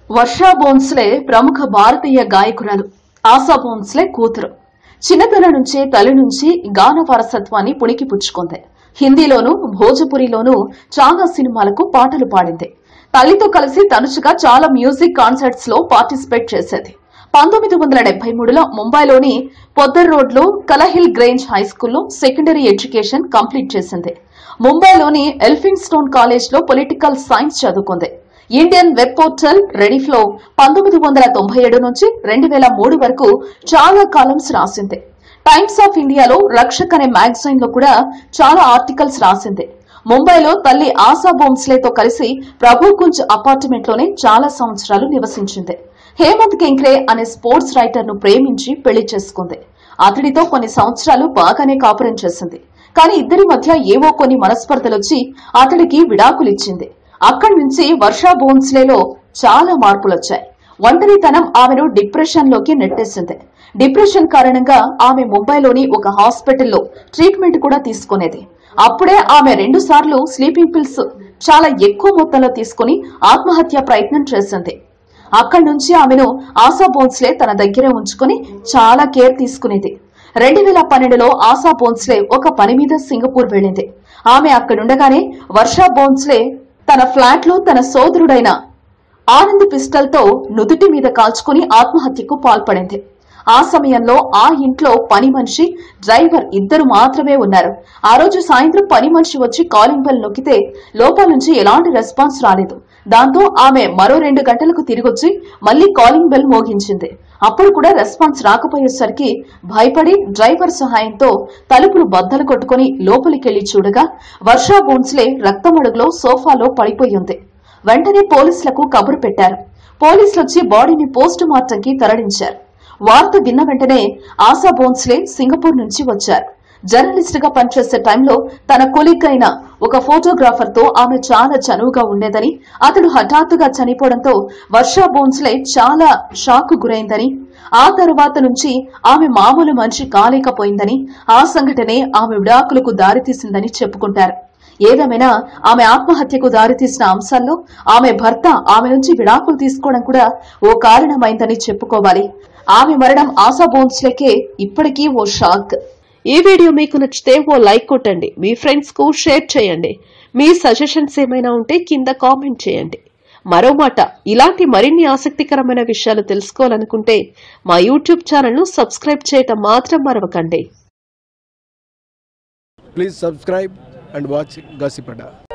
వర్షా బోన్స్లే ప్రముఖ భారతీయ గాయకురాలు ఆశా బోన్స్లే కూతురు చిన్నతనం నుంచే తల్లి నుంచి గాన వారసత్వాన్ని పుణికిపుచ్చుకుంది హిందీలోనూ భోజపురిలోనూ చాలా సినిమాలకు పాటలు పాడింది తల్లితో కలిసి తరచుగా చాలా మ్యూజిక్ కాన్సర్ట్స్ లో పార్టిసిపేట్ చేసేది పంతొమ్మిది వందల డెబ్బై మూడులో ముంబైలోని పొద్దర్ రోడ్లో కలహిల్ గ్రేంజ్ హై స్కూల్లో సెకండరీ ఎడ్యుకేషన్ కంప్లీట్ చేసింది ముంబైలోని ఎల్ఫిన్ స్టోన్ కాలేజ్ లో పొలిటికల్ సైన్స్ చదువుకుంది ఇండియన్ వెబ్ పోర్టల్ రెడీఫ్లో పంతొమ్మిది వందల తొంభై ఏడు నుంచి రెండు వేల మూడు వరకు చాలా కాలమ్స్ రాసింది టైమ్స్ ఆఫ్ ఇండియాలో రక్షక్ అనే మ్యాగజైన్ లో కూడా చాలా ఆర్టికల్స్ రాసింది ముంబైలో తల్లి ఆశా బోన్స్లేతో కలిసి ప్రభుకుంజ్ అపార్ట్మెంట్ లోనే చాలా సంవత్సరాలు నివసించింది హేమంత్ కెంక్రే అనే స్పోర్ట్స్ రైటర్ ను ప్రేమించి పెళ్లి చేసుకుంది అతడితో కొన్ని సంవత్సరాలు బాగానే కాపురం చేసింది కానీ ఇద్దరి మధ్య ఏవో కొన్ని మనస్పర్ధలొచ్చి అతడికి విడాకులిచ్చింది అక్కడి నుంచి వర్షా బోన్స్లేలో చాలా మార్పులొచ్చాయి ఒంటరితనం ఆమెను డిప్రెషన్ లోకి నెట్టేసింది డిప్రెషన్ కారణంగా ఆమె ముంబైలోని ఒక హాస్పిటల్లో ట్రీట్మెంట్ కూడా తీసుకునేది అప్పుడే ఆమె రెండు సార్లు స్లీపింగ్ పిల్స్ చాలా ఎక్కువ మొత్తంలో తీసుకుని ఆత్మహత్య ప్రయత్నం చేసింది అక్కడి నుంచి ఆమెను ఆశా బోన్స్లే తన దగ్గరే ఉంచుకుని చాలా కేర్ తీసుకునేది రెండు వేల పన్నెండులో ఆశా బోన్స్లే ఒక పని మీద సింగపూర్ వెళ్ళింది ఆమె అక్కడుండగానే వర్షా బోన్స్లే తన ఫ్లాట్ లో తన సోదరుడైన ఆనంద్ పిస్టల్ తో నుదుటి మీద కాల్చుకుని ఆత్మహత్యకు పాల్పడింది ఆ సమయంలో ఆ ఇంట్లో పని మనిషి డ్రైవర్ ఇద్దరు మాత్రమే ఉన్నారు ఆ రోజు సాయంత్రం పని మనిషి వచ్చి కాలింగ్ బెల్ నొక్కితే లోపల నుంచి ఎలాంటి రెస్పాన్స్ రాలేదు దాంతో ఆమె మరో రెండు గంటలకు తిరిగొచ్చి మళ్లీ కాలింగ్ బెల్ మోగించింది అప్పుడు కూడా రెస్పాన్స్ రాకపోయేసరికి భయపడి డ్రైవర్ సహాయంతో తలుపులు బద్దలు కొట్టుకుని లోపలికెళ్లి చూడగా వర్షా బోన్స్లే రక్తమడుగులో సోఫాలో పడిపోయి ఉంది వెంటనే పోలీసులకు కబురు పెట్టారు పోలీసులు వచ్చి బాడీని పోస్టు మార్టంకి తరలించారు వార్త విన్న వెంటనే ఆశా బోన్స్లే సింగపూర్ నుంచి వచ్చారు జర్నలిస్ట్ గా పనిచేసే టైంలో తన కొలీగ్ అయిన ఒక ఫోటోగ్రాఫర్ తో ఆమె చాలా చనువుగా ఉండేదని అతడు హఠాత్తుగా చనిపోవడంతో వర్షా బోన్స్లే చాలా షాక్ గురైందని ఆ తర్వాత నుంచి ఆమె మామూలు మనిషి కాలేకపోయిందని ఆ సంఘటనే ఆమె విడాకులకు దారితీసిందని చెప్పుకుంటారు ఏదేమైనా ఆమె ఆత్మహత్యకు దారితీసిన అంశాల్లో ఆమె భర్త ఆమె నుంచి విడాకులు తీసుకోవడం కూడా ఓ కారణమైందని చెప్పుకోవాలి ఆమె మరణం ఆశా బోన్స్లేకే ఇప్పటికీ ఓ షాక్ ఈ వీడియో మీకు నచ్చితే ఓ లైక్ కొట్టండి మీ ఫ్రెండ్స్ కు షేర్ చేయండి మీ సజెషన్స్ ఏమైనా ఉంటే కింద కామెంట్ చేయండి మరో మాట ఇలాంటి మరిన్ని ఆసక్తికరమైన విషయాలు తెలుసుకోవాలనుకుంటే మా యూట్యూబ్ ఛానల్ను సబ్స్క్రైబ్ చేయటం మాత్రం మరవకండి Please subscribe and watch Gossip Adda.